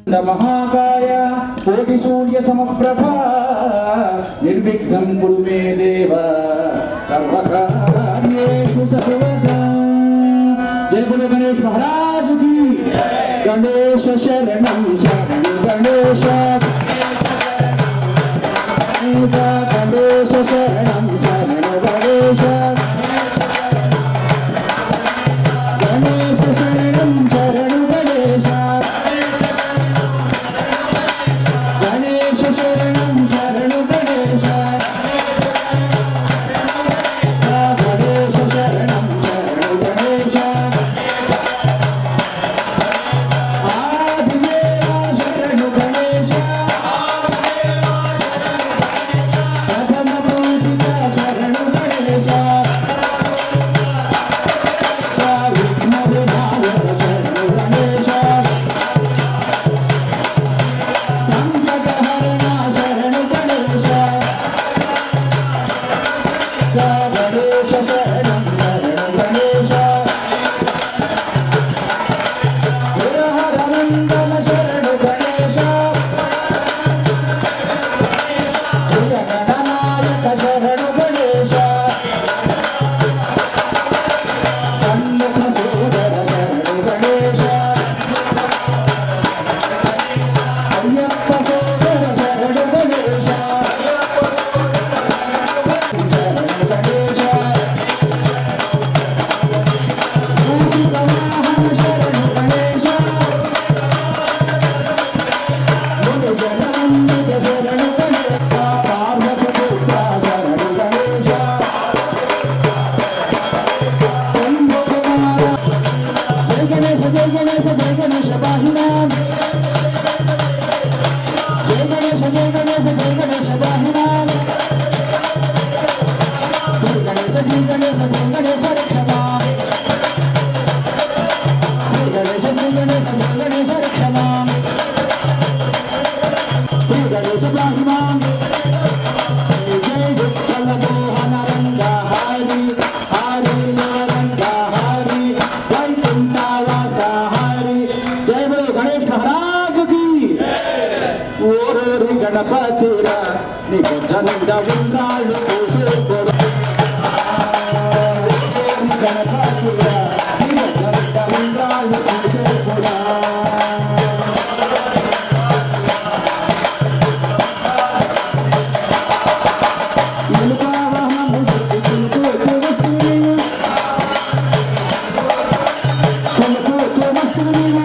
महाकाय कोटिसूर्यसमप्रभा निर्विघ्नं कुरु मे देव सर्वकार्येषु सर्वदा जय बोलो गणेश महाराज की गणेश शरणं शरणं गणेश गणेश शरणं शरणं गणेश गणेश शरणं शरणं गणेश गणेश शरणं शरणं गणेश गणेश शरणं शरणं गणेश आदिदेवा शरणं गणेश प्रथमपूजिता शरणं गणेश विघ्नविनायक शरणं गणेश संकटहरणा शरणं गणेश गणेश शरणं शरणं गणेश हरहरनन्दन शरणं गणेश जगन्नायक शरणं गणेश सन्मुखसूदर शरणं गणेश అయ్యప్ప సోదర శరణు గణేశ శరణు గణేశ మూషిక వాహన శరణు గణేశ ముని జనవందిత శరణు గణేశ పార్వతి పుత్ర శరణు గణేశ శంభు కుమార జయ గణేశ జయ గణేశ జయ గణేశ వాహినా జయ గణేశ జయ గణేశ జయ గణేశ వాహినా జయ గణేశ జయ గణేశ జయ గణేశ రక్షమా జయ గణేశ జయ గణేశ జయ గణేశ రక్షమా జయ గణేశ వాహినా జయ జయ విఠల మోహన రంగ హరి హరి రంగ హరి వైకుంఠవాస హరి జయ బోలో గణేష్ మహారాజ్ కి ఓరోరి గణపతిరా నీకు ధనంగా ఉండాలి పోసేపురా. ఓరోరి గణపతిరా, నీకు ధనంగా ఉండాలి పోసేపురా. నిలుపా వాహనము చుట్టి కొనుక్కు వచ్చే వస్తువు నీవు. కొనుక్కు వచ్చే వస్తువు నీవు.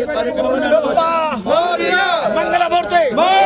మంగళమూర్తి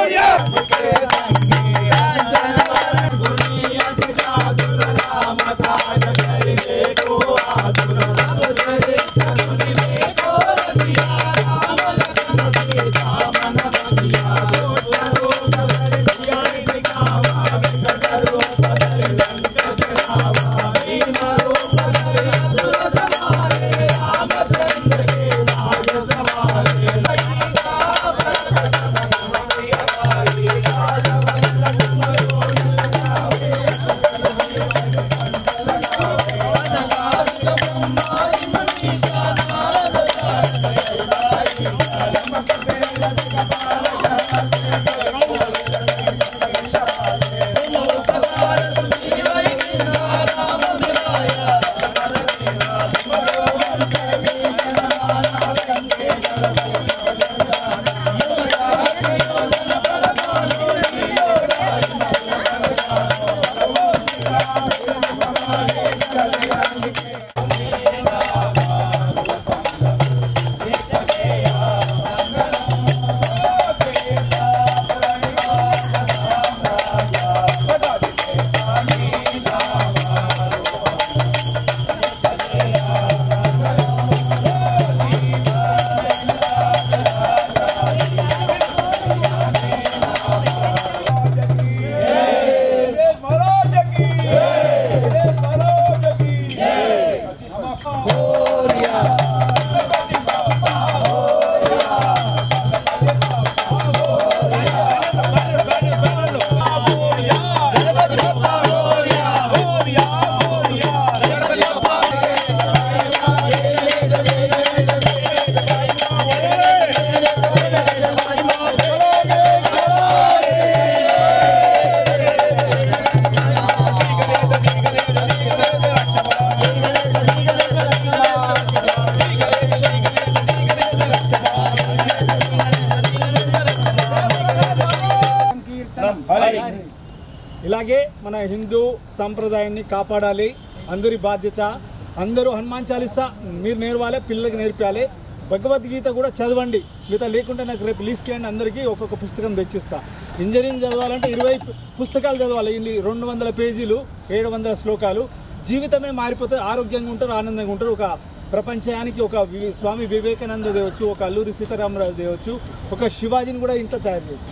ఇలాగే మన హిందూ సాంప్రదాయాన్ని కాపాడాలి అందరి బాధ్యత అందరూ హనుమాన్ చాలీసా మీరు నేర్వాలి పిల్లలకి నేర్పాలి భగవద్గీత కూడా చదవండి మిగతా లేకుంటే నాకు రేపు లిస్ట్ చేయండి అందరికీ ఒక్కొక్క పుస్తకం తెచ్చిస్తా ఇంజనీరింగ్ చదవాలంటే ఇరవై పు- పుస్తకాలు చదవాలి ఇన్ని రెండు వందల పేజీలు ఏడు వందల శ్లోకాలు జీవితమే మారిపోతుంది ఆరోగ్యంగా ఉంటారు ఆనందంగా ఉంటారు ఒక ప్రపంచానికి ఒక వి- స్వామి వివేకానంద దేవచ్చు ఒక అల్లూరి సీతారామరాజు దేవచ్చు ఒక శివాజీని కూడా ఇంట్లో తయారు చేయొచ్చు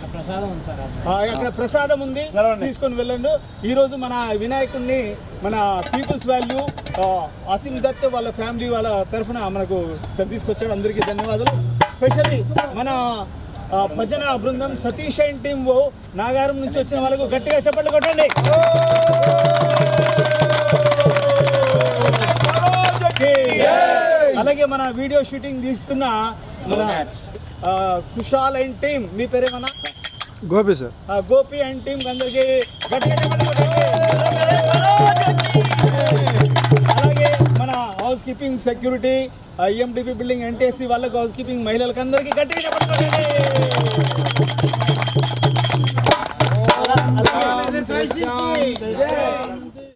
ఆ, అక్కడ ప్రసాదం ఉంది తీసుకొని వెళ్ళండి ఈ రోజు మన వినాయకుడిని మన పీపుల్స్ వాల్యూ అసీం దత్ వాళ్ళ ఫ్యామిలీ వాళ్ళ తరఫున మనకు ఇక్కడ తీసుకొచ్చాడు అందరికీ ధన్యవాదాలు స్పెషల్లీ మన ఆ, భజన బృందం సతీష్ అండ్ టీమ్ నాగారం నుంచి వచ్చిన వాళ్ళకు గట్టిగా చప్పట్లు కొట్టండి అలాగే మన వీడియో షూటింగ్ తీస్తున్న మన ఆ, కుషాల్ అండ్ టీమ్ మీ పేరేమన్నా గోపి సార్ ఆ గోపి అండ్ టీం అందరికి గట్టిగా చప్పట్లు కొట్టండి. అలాగే మన housekeeping security IMDP building NTSC వాళ్ళకి హౌస్ కీపింగ్ మహిళలకు అందరికీ గట్టిగా చప్పట్లు కొట్టండి. అలాగే